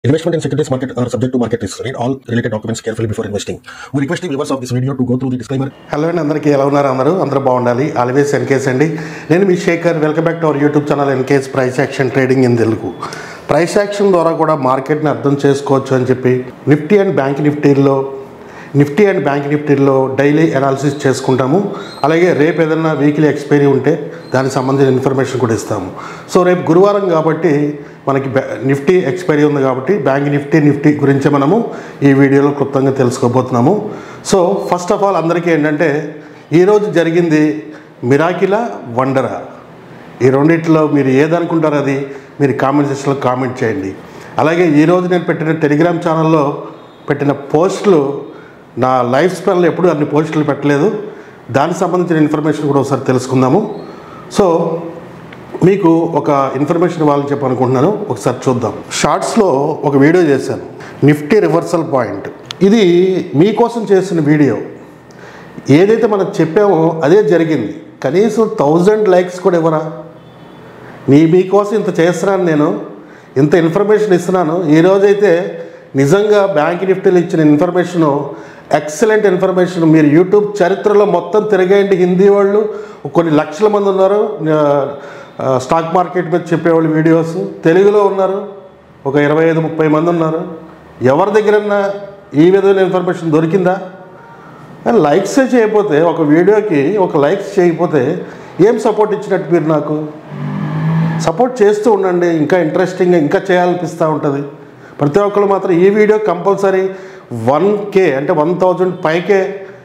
Investment in securities market are subject to market risks. Read all related documents carefully before investing. We request the viewers of this video to go through the disclaimer hello అండి అందరికీ ఎలా ఉన్నారు అందరూ అందరూ బాగుండాలి always NKS అండి నేను మీ Shekhar welcome back to our YouTube channel NKS price action trading in Telugu price action ద్వారా కూడా మార్కెట్ని అర్థం చేసుకోవచ్చు అని చెప్పి నిఫ్టీ అండ్ బ్యాంక్ నిఫ్టీల్లో నిఫ్టీ అండ్ బ్యాంక్ నిఫ్టీల్లో డైలీ అనాలిసిస్ చేసుకుంటాము అలాగే రేపు ఏదైనా వీక్లీ ఎక్స్పైరీ ఉంటే దానికి సంబంధించిన ఇన్ఫర్మేషన్ కూడా ఇస్తాము సో రేపు గురువారం కాబట్టి మనకి బ్యా- నిఫ్టీ ఎక్స్పైరీ ఉంది కాబట్టి బ్యాంక్ నిఫ్టీ నిఫ్టీ గురించి మనము ఈ వీడియోలో క్లుప్తంగా తెలుసుకోబోతున్నాము సో ఫస్ట్ ఆఫ్ ఆల్ అందరికీ ఏంటంటే ఈరోజు జరిగింది మిరాకిలా వండరా ఈ రెండిట్లో మీరు ఏదనుకుంటారో అది మీరు కామెంట్ సెక్షన్లో కామెంట్ చేయండి అలాగే ఈరోజు నేను పెట్టిన టెలిగ్రామ్ ఛానల్లో పెట్టిన పోస్టులు నా లైఫ్ స్పెల్లో ఎప్పుడు అన్ని పోస్టులు పెట్టలేదు దానికి సంబంధించిన ఇన్ఫర్మేషన్ కూడా ఒకసారి తెలుసుకుందాము సో మీకు ఒక ఇన్ఫర్మేషన్ ఇవ్వాలని చెప్పి అనుకుంటున్నాను ఒకసారి చూద్దాం షార్ట్స్లో ఒక వీడియో చేశాను నిఫ్టీ రివర్సల్ పాయింట్ ఇది మీకోసం చేసిన వీడియో ఏదైతే మనం చెప్పామో అదే జరిగింది కనీసం థౌజండ్ లైక్స్ కూడా ఇవ్వరా నీ మీకోసం ఇంత చేస్తున్నాను నేను ఇంత ఇన్ఫర్మేషన్ ఇస్తున్నాను ఈరోజైతే నిజంగా బ్యాంక్ నిఫ్టీలు ఇచ్చిన ఇన్ఫర్మేషను ఎక్సలెంట్ ఇన్ఫర్మేషన్ మీరు యూట్యూబ్ చరిత్రలో మొత్తం తిరగేయండి హిందీ వాళ్ళు కొన్ని లక్షల మంది ఉన్నారు ఆ, స్టాక్ మార్కెట్ మీద చెప్పేవాళ్ళు వీడియోస్ తెలుగులో ఉన్నారు ఒక ఇరవై ఐదు ముప్పై మంది ఉన్నారు ఎవరి దగ్గరన్నా ఈ విధమైన ఇన్ఫర్మేషన్ దొరికిందా లైక్సే చేయకపోతే ఒక వీడియోకి ఒక లైక్స్ చేయకపోతే ఏం సపోర్ట్ ఇచ్చినట్టు మీరు నాకు సపోర్ట్ చేస్తూ ఉండండి ఇంకా ఇంట్రెస్టింగ్గా ఇంకా చేయాలనిపిస్తూ ఉంటుంది ప్రతి ఒక్కరు మాత్రం ఈ వీడియో కంపల్సరీ వన్ కే అంటే వన్ థౌజండ్ పైకే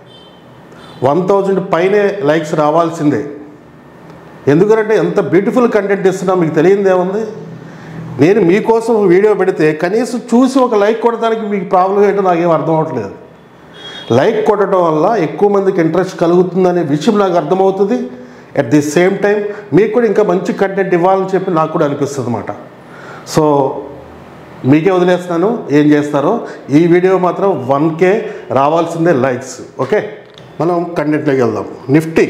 వన్ థౌజండ్ పైనే లైక్స్ రావాల్సిందే ఎందుకంటే ఎంత బ్యూటిఫుల్ కంటెంట్ ఇస్తున్నా మీకు తెలియదు ఏముంది నేను మీకోసం వీడియో పెడితే కనీసం చూసి ఒక లైక్ కొడడానికి మీకు ప్రాబ్లం ఏంటో నాకేం అర్థం అవ్వట్లేదు లైక్ కొట్టడం వల్ల ఎక్కువ మందికి ఇంట్రెస్ట్ కలుగుతుందనే విషయం నాకు అర్థమవుతుంది అట్ ది సేమ్ టైం మీకు కూడా ఇంకా మంచి కంటెంట్ ఇవ్వాలని చెప్పి నాకు కూడా అనిపిస్తుంది అనమాట సో మీకే వదిలేస్తున్నాను ఏం చేస్తారో ఈ వీడియో మాత్రం వన్ కే రావాల్సిందే లైక్స్ ఓకే మనం కంటెంట్లోకి వెళ్దాం నిఫ్టీ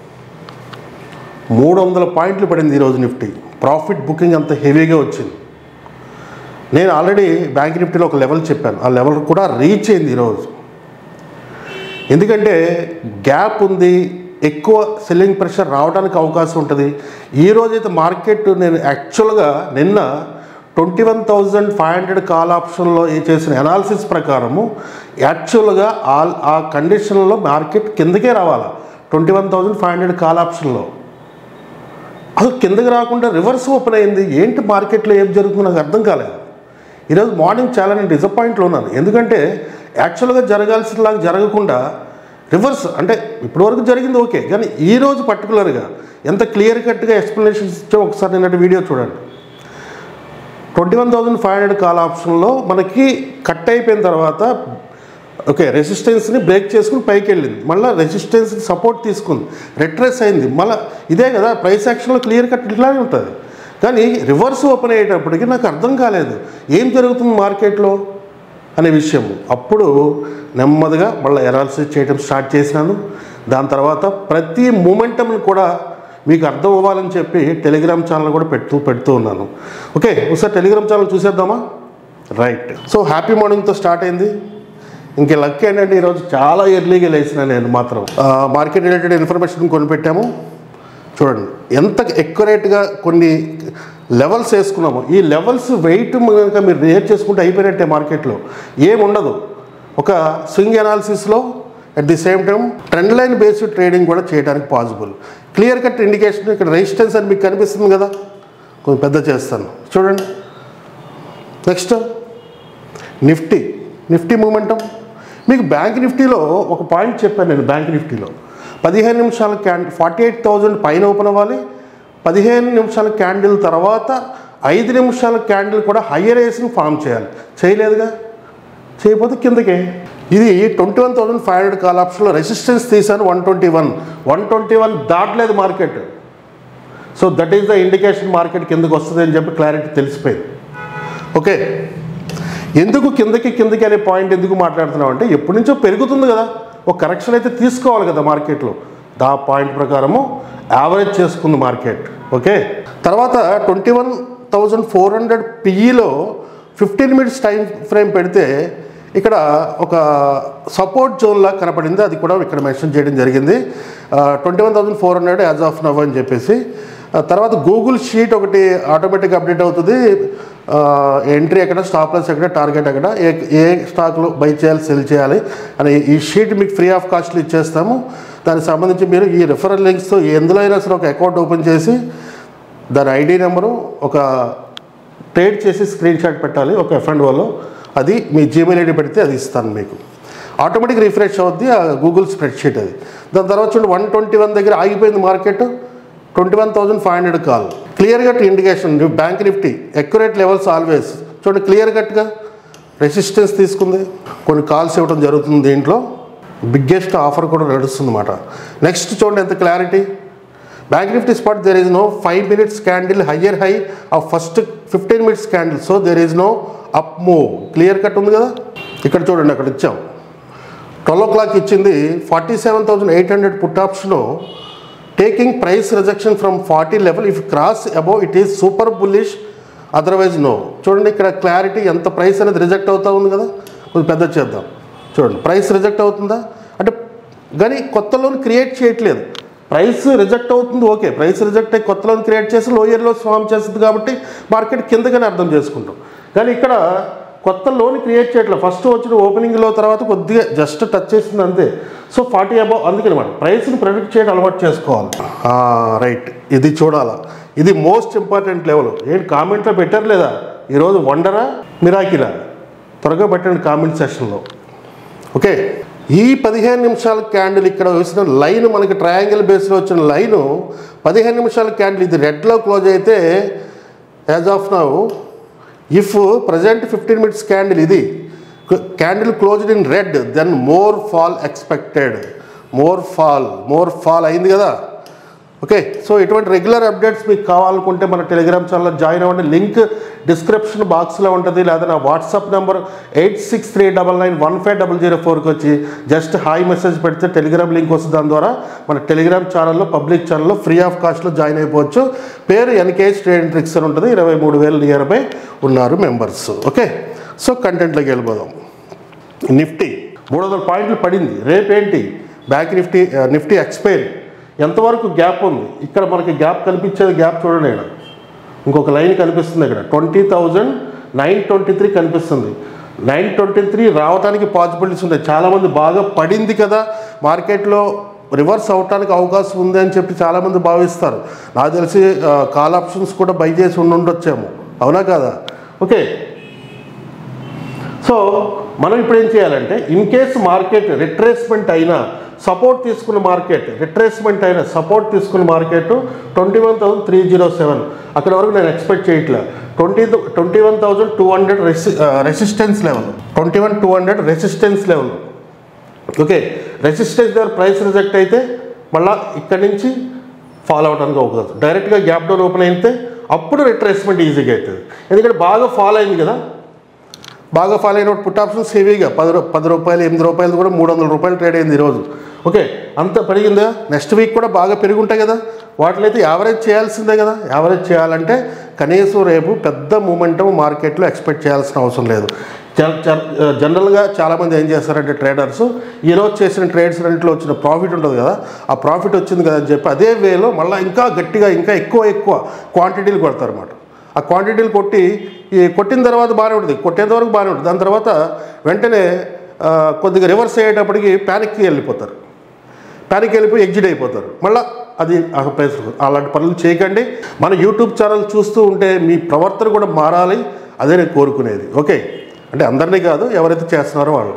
మూడు వందల పాయింట్లు పడింది ఈరోజు నిఫ్టీ ప్రాఫిట్ బుకింగ్ అంత హెవీగా వచ్చింది నేను ఆల్రెడీ బ్యాంక్ నిఫ్టీలో ఒక లెవెల్ చెప్పాను ఆ లెవెల్ కూడా రీచ్ అయింది ఈరోజు ఎందుకంటే గ్యాప్ ఉంది ఎక్కువ సెల్లింగ్ ప్రెషర్ రావడానికి అవకాశం ఉంటుంది ఈ రోజైతే మార్కెట్ నేను యాక్చువల్గా నిన్న twenty one thousand five hundred call ఆప్షన్లో ఏ చేసిన అనాలిసిస్ ప్రకారము యాక్చువల్గా ఆల్ ఆ కండిషన్లో మార్కెట్ కిందకే రావాలి twenty one thousand five hundred call ఆప్షన్లో అసలు కిందకి రాకుండా రివర్స్ ఓపెన్ అయింది ఏంటి మార్కెట్లో ఏం జరుగుతుందో నాకు అర్థం కాలేదు ఈరోజు మార్నింగ్ చాలా నేను డిసప్పాయింట్లో ఉన్నాను ఎందుకంటే యాక్చువల్గా జరగాల్సినలాగా జరగకుండా రివర్స్ అంటే ఇప్పటివరకు జరిగింది ఓకే కానీ ఈ రోజు పర్టికులర్గా ఎంత క్లియర్ కట్గా ఎక్స్ప్లెనేషన్స్ ఇచ్చో ఒకసారి నిన్నటి వీడియో చూడండి twenty one thousand five hundred call ఆప్షన్లో మనకి కట్ అయిపోయిన తర్వాత ఓకే రెసిస్టెన్స్ని బ్రేక్ చేసుకుని పైకి వెళ్ళింది మళ్ళీ రెసిస్టెన్స్కి సపోర్ట్ తీసుకుంది రిట్రెస్ అయింది మళ్ళీ ఇదే కదా ప్రైస్ యాక్షన్లో క్లియర్ కట్ ఇట్లానే ఉంటుంది కానీ రివర్స్ ఓపెన్ అయ్యేటప్పటికి నాకు అర్థం కాలేదు ఏం జరుగుతుంది మార్కెట్లో అనే విషయం అప్పుడు నెమ్మదిగా మళ్ళీ ఎనాలిసిస్ చేయడం స్టార్ట్ చేసినాను దాని తర్వాత ప్రతి మూమెంటంని కూడా మీకు అర్థం అవ్వాలని చెప్పి టెలిగ్రామ్ ఛానల్ కూడా పెడుతూ పెడుతూ ఉన్నాను ఓకే ఒకసారి టెలిగ్రామ్ ఛానల్ చూసేద్దామా రైట్ సో హ్యాపీ మార్నింగ్తో స్టార్ట్ అయింది ఇంక లక్ ఏంటంటే ఈరోజు చాలా ఎర్లీగా లేచిన నేను మాత్రం మార్కెట్ రిలేటెడ్ ఇన్ఫర్మేషన్ కొని పెట్టాము చూడండి ఎంత ఎక్యురేట్గా కొన్ని లెవెల్స్ వేసుకున్నాము ఈ లెవెల్స్ వెయిట్ కనుక మీరు రేట్ చేసుకుంటే అయిపోయినట్టే మార్కెట్లో ఏముండదు ఒక స్వింగ్ అనాలిసిస్లో at the same time trend line based trading కూడా చేయడానికి పాసిబుల్ క్లియర్ కట్ ఇండికేషన్ ఇక్కడ రెసిస్టెన్స్ అని మీకు కనిపిస్తుంది కదా కొంచెం పెద్ద చేస్తాను చూడండి నెక్స్ట్ నిఫ్టీ నిఫ్టీ మూమెంటం మీకు బ్యాంక్ నిఫ్టీలో ఒక పాయింట్ చెప్పాను నేను బ్యాంక్ నిఫ్టీలో పదిహేను నిమిషాల క్యాన్ ఫార్టీ ఎయిట్ థౌజండ్ పైన ఓపెన్ అవ్వాలి పదిహేను నిమిషాల క్యాండిల్ తర్వాత ఐదు నిమిషాల క్యాండిల్ కూడా హయ్యర్ వేసి ఫామ్ చేయాలి చేయలేదుగా చేయకపోతే కిందకే ఇది twenty one thousand five hundred call ఆప్షన్లో రెసిస్టెన్స్ తీశాను one twenty one one twenty one దాటలేదు market so that is the indication market కిందకి వస్తుంది అని చెప్పి క్లారిటీ తెలిసిపోయింది ఓకే ఎందుకు కిందకి కిందకి అనే పాయింట్ ఎందుకు మాట్లాడుతున్నాం అంటే ఎప్పటి నుంచో పెరుగుతుంది కదా ఒక కరెక్షన్ అయితే తీసుకోవాలి కదా మార్కెట్లో దా పాయింట్ ప్రకారము యావరేజ్ చేసుకుంది మార్కెట్ ఓకే తర్వాత twenty one thousand four hundred పిఈలో ఫిఫ్టీన్ మినిట్స్ టైం ఫ్రేమ్ పెడితే ఇక్కడ ఒక సపోర్ట్ జోన్లా కనపడింది అది కూడా ఇక్కడ మెన్షన్ చేయడం జరిగింది twenty one thousand four hundred as of now అని చెప్పేసి ఆ తర్వాత గూగుల్ షీట్ ఒకటి ఆటోమేటిక్ అప్డేట్ అవుతుంది ఎంట్రీ ఎక్కడ స్టాప్ లాస్ ఎక్కడ టార్గెట్ ఎక్కడ ఏ ఏ స్టాక్లో బై చేయాలి సెల్ చేయాలి అని ఈ షీట్ మీకు ఫ్రీ ఆఫ్ కాస్ట్లో ఇచ్చేస్తాము దానికి సంబంధించి మీరు ఈ రిఫరల్ లింక్స్తో ఎందులో అయినా సరే ఒక అకౌంట్ ఓపెన్ చేసి దాని ఐడి నెంబరు ఒక ట్రేడ్ చేసి స్క్రీన్ షాట్ పెట్టాలి ఒక ఎఫ్ అండ్ ఓలో అది మీ జీమెయిల్ ఐడి పెడితే అది ఇస్తాను మీకు ఆటోమేటిక్ రిఫ్రెష్ అవుద్ది ఆ గూగుల్ స్ప్రెడ్షీట్ అది దాని తర్వాత చూడండి వన్ ట్వంటీ వన్ దగ్గర ఆగిపోయింది market twenty one thousand five hundred call clear cut indication bank Nifty accurate levels always చూడండి క్లియర్ కట్గా రెసిస్టెన్స్ తీసుకుంది కొన్ని కాల్స్ ఇవ్వడం జరుగుతుంది దీంట్లో బిగ్గెస్ట్ ఆఫర్ కూడా నడుస్తుంది అన్నమాట నెక్స్ట్ చూడండి ఎంత clarity bank Nifty spot there is no five minutes candle higher high of first fifteen minutes candle so there is no up move clear cut ఉంది కదా ఇక్కడ చూడండి అక్కడ ఇచ్చాం ట్వెల్వ్ ఓ క్లాక్ ఇచ్చింది forty seven thousand eight hundred put option taking price rejection from forty level if cross above it is super bullish otherwise no చూడండి ఇక్కడ clarity ఎంత ప్రైస్ అనేది రిజెక్ట్ అవుతా ఉంది కదా కొంచెం పెద్ద చేద్దాం చూడండి ప్రైస్ రిజెక్ట్ అవుతుందా అంటే కానీ కొత్త లోన్ క్రియేట్ చేయట్లేదు ప్రైస్ రిజెక్ట్ అవుతుంది ఓకే ప్రైస్ రిజెక్ట్ అయ్యి కొత్త లోన్ క్రియేట్ చేసి లోయర్లో స్వామ్ చేస్తుంది కాబట్టి మార్కెట్ కిందగానే అర్థం చేసుకుంటాం కానీ ఇక్కడ కొత్త లోన్ క్రియేట్ చేయట్లేదు ఫస్ట్ వచ్చిన ఓపెనింగ్లో తర్వాత కొద్దిగా జస్ట్ టచ్ చేసింది అంతే సో ఫార్టీ అబౌవ్ అందుకని మాట ప్రైస్ని ప్రెడిక్ట్ చేయడం అలవాటు చేసుకోవాలి రైట్ ఇది చూడాలా ఇది మోస్ట్ ఇంపార్టెంట్ లెవెల్ ఏంటి కామెంట్లో పెట్టారు లేదా ఈరోజు వండరా మిరాకిలా త్వరగా పెట్టండి కామెంట్ సెషన్లో ఓకే ఈ పదిహేను నిమిషాల క్యాండిల్ ఇక్కడ వేసిన లైన్ మనకి ట్రయాంగిల్ బేస్లో వచ్చిన లైను పదిహేను నిమిషాల క్యాండిల్ ఇది రెడ్లో క్లోజ్ అయితే as of now if present fifteen minutes candle ఇది candle closed in red then more fall expected more fall more fall అయింది కదా ఓకే సో ఇటువంటి రెగ్యులర్ అప్డేట్స్ మీకు కావాలనుకుంటే మన టెలిగ్రామ్ ఛానల్లో జాయిన్ అవ్వండి లింక్ డిస్క్రిప్షన్ బాక్స్లో ఉంటుంది లేదా నా WhatsApp number eight six three double nine one five double zero ఫోర్కి వచ్చి జస్ట్ హాయ్ మెసేజ్ పెడితే టెలిగ్రామ్ లింక్ వస్తుంది దాని ద్వారా మన టెలిగ్రామ్ ఛానల్లో పబ్లిక్ ఛానల్లో ఫ్రీ ఆఫ్ కాస్ట్లో జాయిన్ అయిపోవచ్చు పేరు ఎన్కేఎస్ ట్రేడింగ్ ట్రిక్స్ అని ఉంటుంది ఇరవై మూడు వేలు నియర్ బై ఉన్నారు మెంబర్స్ ఓకే సో కంటెంట్లోకి వెళ్ళిపోదాం నిఫ్టీ మూడు వందల పాయింట్లు పడింది రేపేంటి బ్యాంక్ నిఫ్టీ ఆ, నిఫ్టీ ఎక్స్పైర్ ఎంతవరకు గ్యాప్ ఉంది ఇక్కడ మనకి గ్యాప్ కనిపించేది గ్యాప్ చూడండి ఇక్కడ ఇంకొక లైన్ కనిపిస్తుంది ఇక్కడ twenty thousand nine twenty three కనిపిస్తుంది నైన్ ట్వంటీ త్రీ రావడానికి పాసిబిలిటీస్ ఉన్నాయి చాలామంది బాగా పడింది కదా మార్కెట్లో రివర్స్ అవటానికి అవకాశం ఉంది అని చెప్పి చాలామంది భావిస్తారు నాకు తెలిసి కాల్ ఆప్షన్స్ కూడా బై చేసి ఉండి ఉండొచ్చేమో అవునా కదా ఓకే సో మనం ఇప్పుడు ఏం చేయాలంటే ఇన్ కేస్ మార్కెట్ రిట్రేస్మెంట్ అయినా సపోర్ట్ తీసుకున్న మార్కెట్ రిట్రేస్మెంట్ అయిన సపోర్ట్ తీసుకున్న market twenty one thousand three zero seven అక్కడ వరకు నేను ఎక్స్పెక్ట్ చేయట్లే twenty twenty one thousand two hundred రెసి resistance level twenty one two hundred resistance level okay resistance దగ్గర ప్రైస్ రిజెక్ట్ అయితే మళ్ళీ ఇక్కడి నుంచి ఫాలో అవడానికి అవకాశం డైరెక్ట్గా గ్యాప్ డౌన్ ఓపెన్ అయితే అప్పుడు రిట్రేస్మెంట్ ఈజీగా అవుతుంది ఎందుకంటే బాగా ఫాలో అయింది కదా బాగా ఫాలో అయిన పుట్ ఆప్షన్స్ హెవీగా పది రూ- పది రూపాయలు ఎనిమిది రూపాయలు కూడా మూడు వందల రూపాయలు ట్రేడ్ అయింది ఈరోజు ఓకే అంత పెరిగిందా నెక్స్ట్ వీక్ కూడా బాగా పెరుగుంటాయి కదా వాటినైతే యావరేజ్ చేయాల్సిందే కదా యావరేజ్ చేయాలంటే కనీసం రేపు పెద్ద మూమెంటం మార్కెట్లో ఎక్స్పెక్ట్ చేయాల్సిన అవసరం లేదు జన- జన- జనరల్గా చాలామంది ఏం చేస్తారంటే ట్రేడర్స్ ఈరోజు చేసిన ట్రేడ్స్ రెంట్లో వచ్చిన ప్రాఫిట్ ఉంటుంది కదా ఆ ప్రాఫిట్ వచ్చింది కదా అని చెప్పి అదే వేలో మళ్ళీ ఇంకా గట్టిగా ఇంకా ఎక్కువ ఎక్కువ క్వాంటిటీలు కొడతారు అన్నమాట ఆ క్వాంటిటీలు కొట్టి ఈ కొట్టిన తర్వాత బాగానే ఉంటుంది కొట్టేంత వరకు బాగానే ఉంటుంది దాని తర్వాత వెంటనే ఆ, కొద్దిగా రివర్స్ అయ్యేటప్పటికి ప్యానిక్కి వెళ్ళిపోతారు ప్యానిక్ వెళ్ళిపోయి ఎగ్జిట్ అయిపోతారు మళ్ళీ అది ఆ ప్లేస్ అలాంటి పనులు చేయకండి మన యూట్యూబ్ ఛానల్ చూస్తూ ఉంటే మీ ప్రవర్తన కూడా మారాలి అదే నేను కోరుకునేది ఓకే అంటే అందరినీ కాదు ఎవరైతే చేస్తున్నారో వాళ్ళు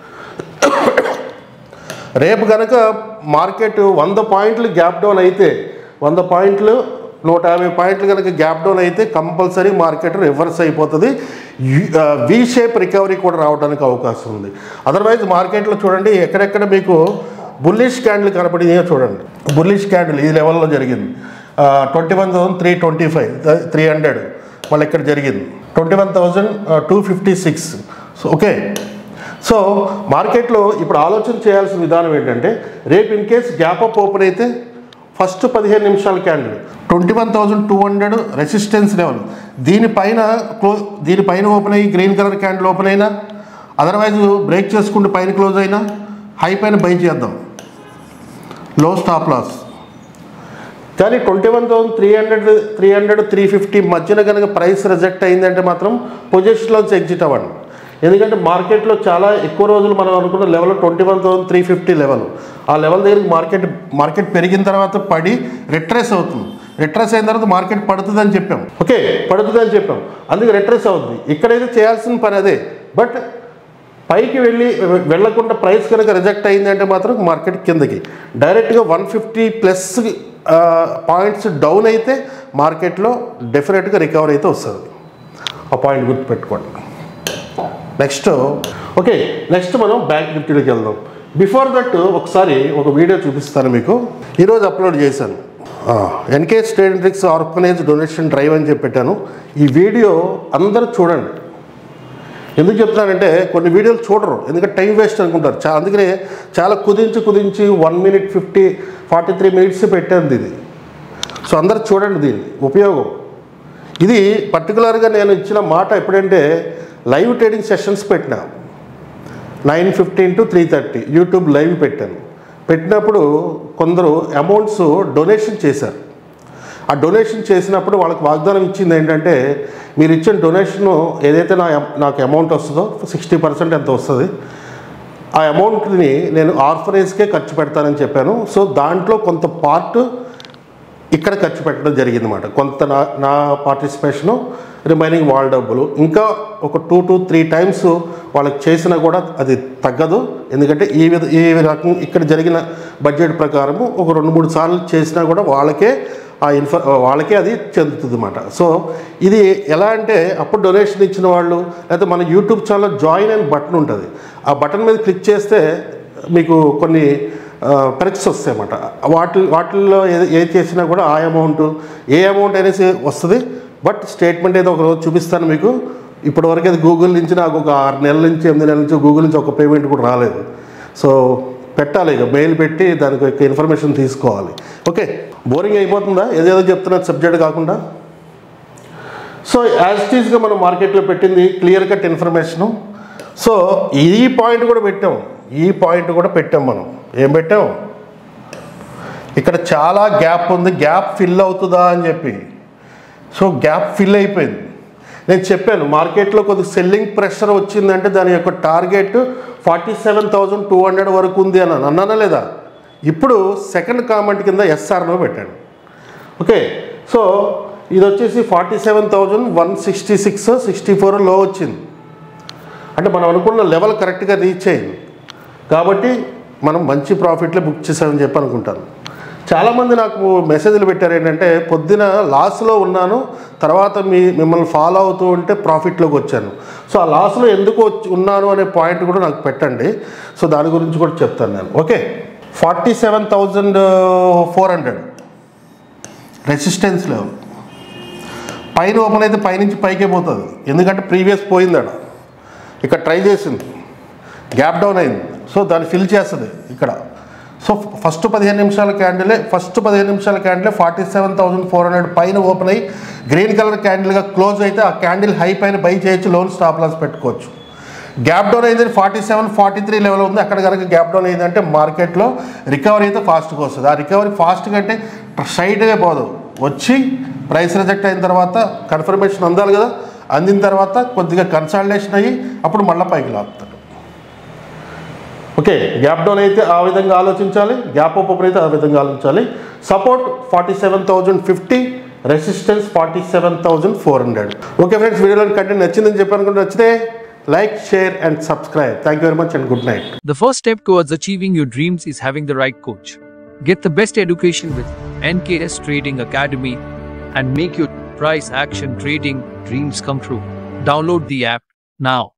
రేపు కనుక మార్కెట్ వంద పాయింట్లు గ్యాప్ డౌన్ అయితే వంద పాయింట్లు నూట యాభై పాయింట్లు కనుక గ్యాప్ డౌన్ అయితే కంపల్సరీ మార్కెట్ రివర్స్ అయిపోతుంది వి షేప్ రికవరీ కూడా రావడానికి అవకాశం ఉంది అదర్వైజ్ మార్కెట్లో చూడండి ఎక్కడెక్కడ మీకు బుల్లిష్ క్యాండిల్ కనపడిందో చూడండి బుల్లిష్ క్యాండిల్ ఈ లెవెల్లో జరిగింది twenty one thousand three twenty five three hundred మళ్ళీ ఇక్కడ జరిగింది twenty one thousand two fifty six so okay so మార్కెట్లో ఇప్పుడు ఆలోచన చేయాల్సిన విధానం ఏంటంటే రేపు in case gap up open అయితే ఫస్ట్ పదిహేను నిమిషాల candle twenty one thousand two hundred resistance level దీనిపైన క్లో దీనిపైన ఓపెన్ అయ్యి గ్రీన్ కలర్ క్యాండిల్ ఓపెన్ అయినా అదర్వైజ్ బ్రేక్ చేసుకుంటూ పైన క్లోజ్ అయినా హై పైన బై చేద్దాం లో స్టాప్ లాస్ కానీ twenty one thousand three hundred three hundred three fifty మధ్యన కనుక ప్రైస్ రిజెక్ట్ అయిందంటే మాత్రం పొజిషన్లోంచి ఎగ్జిట్ అవ్వండి ఎందుకంటే మార్కెట్లో చాలా ఎక్కువ రోజులు మనం అనుకున్న level twenty one thousand three fifty level ఆ లెవెల్ దగ్గరికి మార్కెట్ మార్కెట్ పెరిగిన తర్వాత పడి రిట్రేస్ అవుతుంది రిట్రేస్ అయిన తర్వాత మార్కెట్ పడుతుందని చెప్పాం ఓకే పడుతుందని చెప్పాం అందుకే రిట్రేస్ అవుతుంది ఇక్కడైతే చేయాల్సిన పని అదే బట్ పైకి వెళ్ళి వెళ్లకుండా ప్రైస్ కనుక రిజెక్ట్ అయిందంటే మాత్రం మార్కెట్ కిందకి డైరెక్ట్గా one fifty plus points down అయితే మార్కెట్లో డెఫినెట్గా రికవర్ అయితే వస్తుంది ఆ పాయింట్ గుర్తుపెట్టుకోండి నెక్స్ట్ ఓకే నెక్స్ట్ మనం బ్యాంక్ నిఫ్టీలోకి వెళ్దాం బిఫోర్ దట్ ఒకసారి ఒక వీడియో చూపిస్తాను మీకు ఈరోజు అప్లోడ్ చేశాను NK state tricks organize donation drive అని చెప్పి పెట్టాను ఈ వీడియో అందరూ చూడండి ఎందుకు చెప్తున్నానంటే కొన్ని వీడియోలు చూడరు ఎందుకంటే టైం వేస్ట్ అనుకుంటారు చా అందుకనే చాలా కుదించి కుదించి one minute fifty forty three minutes పెట్టాను ఇది సో అందరు చూడండి దీన్ని ఉపయోగం ఇది పర్టికులర్గా నేను ఇచ్చిన మాట ఎప్పుడంటే లైవ్ ట్రేడింగ్ సెషన్స్ పెట్టినా nine fifteen to three thirty YouTube live పెట్టాను పెట్టినప్పుడు కొందరు అమౌంట్స్ డొనేషన్ చేశారు ఆ డొనేషన్ చేసినప్పుడు వాళ్ళకి వాగ్దానం ఇచ్చింది ఏంటంటే మీరు ఇచ్చిన డొనేషన్ ఏదైతే నా నాకు అమౌంట్ వస్తుందో సిక్స్టీ పర్సెంట్ ఎంత వస్తుంది ఆ అమౌంట్ని నేను ఆర్ఫనైజ్కే ఖర్చు పెడతానని చెప్పాను సో దాంట్లో కొంత పార్ట్ ఇక్కడ ఖర్చు పెట్టడం జరిగింది అనమాట కొంత నా నా పార్టిసిపేషను రిమైనింగ్ వాళ్ళ డబ్బులు ఇంకా ఒక టూ టు త్రీ టైమ్స్ వాళ్ళకి చేసినా కూడా అది తగ్గదు ఎందుకంటే ఈ విధ ఈ రకం ఇక్కడ జరిగిన బడ్జెట్ ప్రకారము ఒక రెండు మూడు సార్లు చేసినా కూడా వాళ్ళకే ఆ ఇన్ఫ వాళ్ళకే అది చెందుతుంది అనమాట సో ఇది ఎలా అంటే అప్పుడు డొనేషన్ ఇచ్చిన వాళ్ళు లేకపోతే మన యూట్యూబ్ ఛానల్ జాయిన్ అనే బటన్ ఉంటుంది ఆ బటన్ మీద క్లిక్ చేస్తే మీకు కొన్ని పెరక్స్ వస్తాయి అన్నమాట వాటి వాటిల్లో ఏది ఏది చేసినా కూడా ఆ అమౌంట్ ఏ అమౌంట్ అనేసి వస్తుంది బట్ స్టేట్మెంట్ ఏదో ఒక రోజు చూపిస్తాను మీకు ఇప్పటివరకు అది గూగుల్ నుంచి నాకు ఒక ఆరు నెలల నుంచి ఎనిమిది నెలల నుంచి గూగుల్ నుంచి ఒక పేమెంట్ కూడా రాలేదు సో పెట్టాలి ఇక మెయిల్ పెట్టి దానికి యొక్క ఇన్ఫర్మేషన్ తీసుకోవాలి ఓకే బోరింగ్ అయిపోతుందా ఏదేదో చెప్తున్నా సబ్జెక్ట్ కాకుండా సో యాజ్ టీజ్గా మనం మార్కెట్లో పెట్టింది క్లియర్ కట్ ఇన్ఫర్మేషను సో ఈ పాయింట్ కూడా పెట్టాం ఈ పాయింట్ కూడా పెట్టాం మనం ఏం పెట్టాం ఇక్కడ చాలా గ్యాప్ ఉంది గ్యాప్ ఫిల్ అవుతుందా అని చెప్పి సో గ్యాప్ ఫిల్ అయిపోయింది నేను చెప్పాను మార్కెట్లో కొద్ది సెల్లింగ్ ప్రెషర్ వచ్చిందంటే దాని యొక్క target forty seven thousand two hundred వరకు ఉంది అని అన్నానా లేదా ఇప్పుడు సెకండ్ కామెంట్ కింద ఎస్ఆర్నో పెట్టాను ఓకే సో ఇది వచ్చేసి forty seven thousand one sixty six sixty four లో వచ్చింది అంటే మనం అనుకున్న లెవెల్ కరెక్ట్గా రీచ్ అయింది కాబట్టి మనం మంచి ప్రాఫిట్లే బుక్ చేసామని చెప్పి అనుకుంటాను చాలామంది నాకు మెసేజ్లు పెట్టారు ఏంటంటే పొద్దున లాస్లో ఉన్నాను తర్వాత మీ మిమ్మల్ని ఫాలో అవుతూ ఉంటే ప్రాఫిట్లోకి వచ్చాను సో ఆ లాస్లో ఎందుకు వచ్చి ఉన్నాను అనే పాయింట్ కూడా నాకు పెట్టండి సో దాని గురించి కూడా చెప్తాను నేను okay forty seven thousand four hundred resistance level పైన ఓపెన్ అయితే పైనుంచి పైకే పోతుంది ఎందుకంటే ప్రీవియస్ పోయింది ఆడ ఇక్కడ ట్రై చేసింది గ్యాప్ డౌన్ అయింది సో దాన్ని ఫిల్ చేస్తుంది ఇక్కడ సో ఫస్ట్ పదిహేను నిమిషాల క్యాండిలే ఫస్ట్ పదిహేను నిమిషాల క్యాండిలే forty seven thousand four hundred పైన ఓపెన్ అయ్యి గ్రీన్ కలర్ క్యాండిల్గా క్లోజ్ అయితే ఆ క్యాండిల్ హై పైన బై చేయొచ్చు లోన్ స్టాప్ లాస్ పెట్టుకోవచ్చు గ్యాప్ డౌన్ అయింది forty seven forty three level ఉంది అక్కడ కనుక గ్యాప్ డౌన్ అయిందంటే మార్కెట్లో రికవరీ అయితే ఫాస్ట్గా వస్తుంది ఆ రికవరీ ఫాస్ట్గా అంటే స్ట్రైట్గా పోదు వచ్చి ప్రైస్ రిజెక్ట్ అయిన తర్వాత కన్ఫర్మేషన్ అందాలి కదా అందిన తర్వాత కొద్దిగా కన్సల్టేషన్ అయ్యి అప్పుడు మళ్ళీ పైకి లాపుతాడు ఓకే గ్యాప్ డౌన్ అయితే ఆ విధంగా ఆలోచించాలి గ్యాప్ అప్ అయితే ఆ విధంగా ఆలోచించాలి support forty seven thousand fifty resistance forty seven thousand four hundred okay friends వీడియోలో కంటెంట్ నచ్చిందని చెప్పాను అనుకుంటే నచ్చితే like share and subscribe thank you very much and good night The first step towards achieving your dreams is having the right coach. Get the best education with NKS Trading Academy and make your price action trading dreams come true. Download the app now.